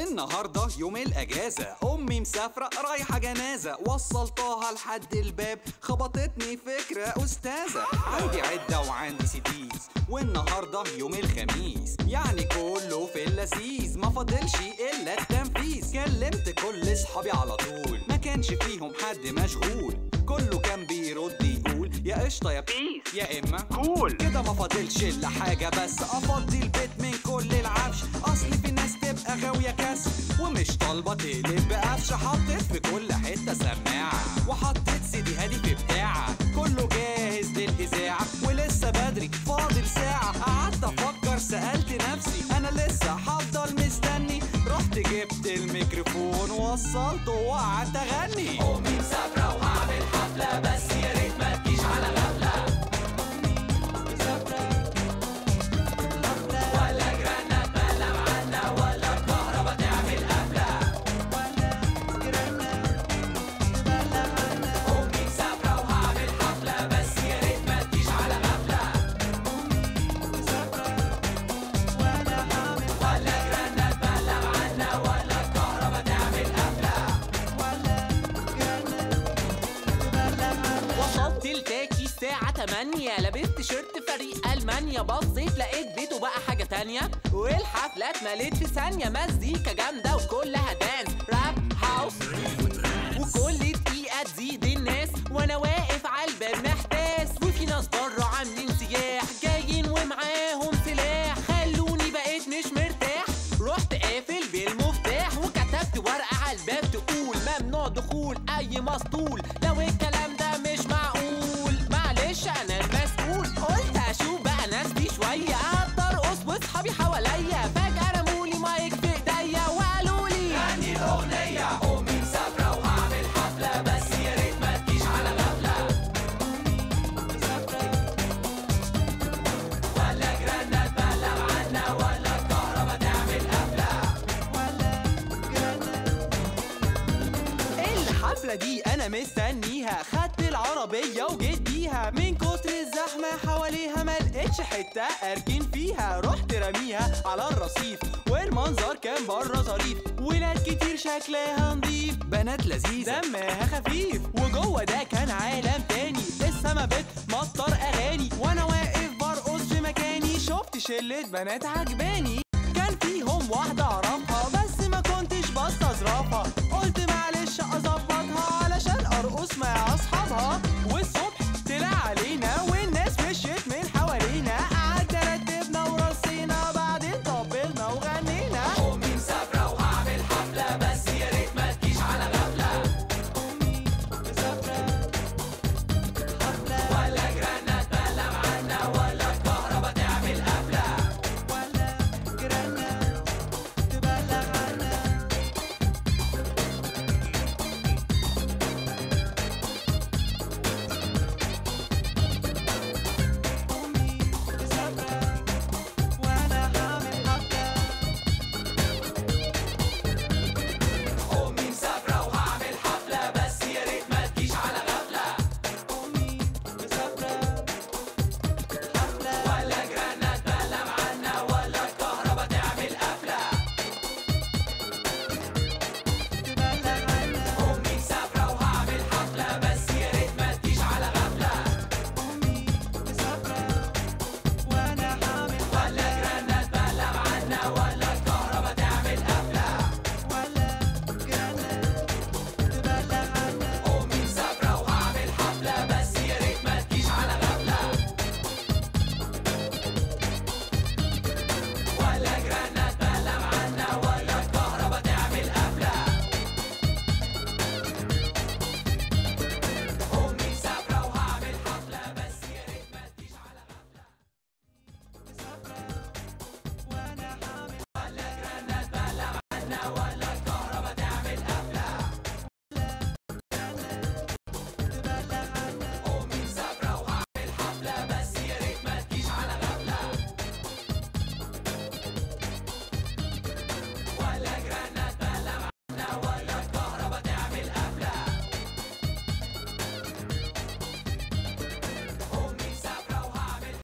النهارده يوم الاجازه امي مسافره رايحه جنازه وصلتها لحد الباب خبطتني فكره استاذه عندي عده وعندي سيديز والنهارده يوم الخميس يعني كله في اللذيذ ما فاضلش الا التنفيذ كلمت كل اصحابي على طول ما كانش فيهم حد مشغول كله كان بيرد يقول يا قشطه يا بيس يا اما كول كده ما فاضلش الا حاجه بس افضي البيت من كل العفش اصل في ناس تبقى غاويه كاس ومش طالبه تقلب بقفش حطيت في كل حته سماعه وحطيت سيدي هادي في بتاعه كله جاهز للاذاعه ولسه بدري فاضل ساعه قعدت افكر سالت نفسي انا لسه هفضل مستني رحت جبت الميكروفون وصلته وقعدت اغني امي مسافره وهعمل حفله بس يا ريت ما تجيش على غفله ولا جيراننا تبلغ عنا ولا الكهرباء تعمل قفله امي مسافره وهعمل حفله بس يا ريت ما تجيش على غفله ولا جيراننا تبلغ عنا ولا الكهرباء تعمل قفله وصلت لتاكي الساعة 8 لبست شيرت فريق ألمانيا بصيت لقيت بيته بقى حاجة تانية والحفلة اتملت في ثانية مزيكا جامدة وكلها دانس راب هاوس وكل دقيقة تزيد الناس وأنا واقف على الباب محتاس وفي ناس بره عاملين سياح جايين ومعاهم سلاح خلوني بقيت مش مرتاح رحت قافل بالمفتاح وكتبت ورقة على الباب تقول ممنوع دخول أي مسطول لو الكلام ده مش معقول معلش أنا المسؤول قلت أشوف بقى ناس دي شوية قعدت أرقص وأصحابي حواليا فجأة رمولي مايك في إيديا وقالوا لي غني الأغنية أمي مسافرة وهعمل حفلة بس يا ريت ما تجيش على غفلة ولا جيراننا تبلغ عنا ولا الكهرباء تعمل قفلة الحفلة دي أنا مستنيها خدت العربية وجيت بيها من كتر الزحمة حواليها ما لقيتش حتة أركن فيها رحت رميها على الرصيف والمنظر كان بره ظريف ولاد كتير شكلها نضيف بنات لذيذة دمها خفيف وجوه ده كان عالم تاني السما بتمطر اغاني وانا واقف برقص في مكاني شفت شلة بنات عجباني كان فيهم واحدة اعرفها بس ما كنتش بستظرفها قلت معلش اظبطها علشان ارقص مع اصحابها والصبح طلع علينا والناس مشيت من حوالينا قعدنا رتبنا ورصينا بعدين طبلنا وغنينا أمي مسافرة وهعمل حفلة بس يا ريت ما تجيش على غفلة ولا جيراننا تبلغ عنا ولا الكهرباء تعمل قفلة أمي مسافرة وهعمل حفلة بس يا ريت ما تجيش على غفلة ولا جيراننا تبلغ عنا ولا الكهرباء تعمل قفلة أمي مسافرة وهعمل حفلة بس يا ريت ما تجيش على غفلة ولا جيراننا تبلغ عنا ولا الكهرباء تعمل قفلة أمي مسافرة وهعمل حفلة بس يا ريت ما تجيش على غفلة ولا جيراننا تبلغ عنا ولا الكهرباء تعمل قفلة أمي مسافرة وهعمل حفلة بس يا ريت ما تجيش على غفلة ولا جيراننا تبلغ عنا